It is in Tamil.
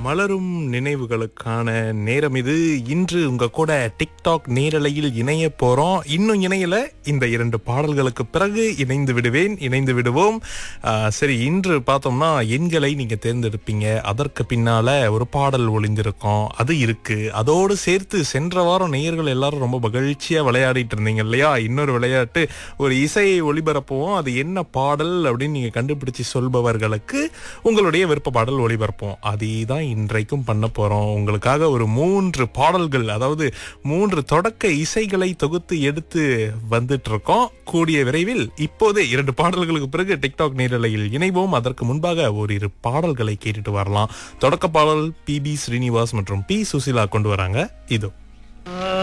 மலரும் நினைவுகளுக்கான நேரம் இது இன்று உங்க கூட டிக்டாக் நேரலையில் இணைய போறோம் இன்னும் இணையல இந்த இரண்டு பாடல்களுக்கு பிறகு இணைந்து விடுவேன் இணைந்து விடுவோம் ஆ, சரி இன்று பார்த்தோம்னா எண்களை நீங்க தேர்ந்தெடுப்பீங்க அதற்கு பின்னால ஒரு பாடல் ஒளிந்திருக்கும் அது இருக்கு அதோடு சேர்த்து சென்ற வாரம் நேயர்கள் எல்லாரும் ரொம்ப மகிழ்ச்சியா விளையாடிட்டு இருந்தீங்க இல்லையா இன்னொரு விளையாட்டு ஒரு இசையை ஒளிபரப்புவோம் அது என்ன பாடல் அப்படின்னு நீங்க கண்டுபிடிச்சு சொல்பவர்களுக்கு உங்களுடைய விருப்ப பாடல் ஒளிபரப்போம் அதே தான் இன்றைக்கும் பண்ண போறோம் உங்களுக்காக ஒரு மூன்று பாடல்கள் அதாவது மூன்று தொடக்க இசைகளை தொகுத்து எடுத்து வந்துட்டு இருக்கோம் கூடிய விரைவில் இப்போதே இரண்டு பாடல்களுக்கு பிறகு டிக்டாக் நேரலையில் இணைவோம் அதற்கு முன்பாக ஓரிரு பாடல்களை கேட்டுட்டு வரலாம் தொடக்க பாடல் பி பி ஸ்ரீனிவாஸ் மற்றும் பி சுசிலா கொண்டு வராங்க இதோ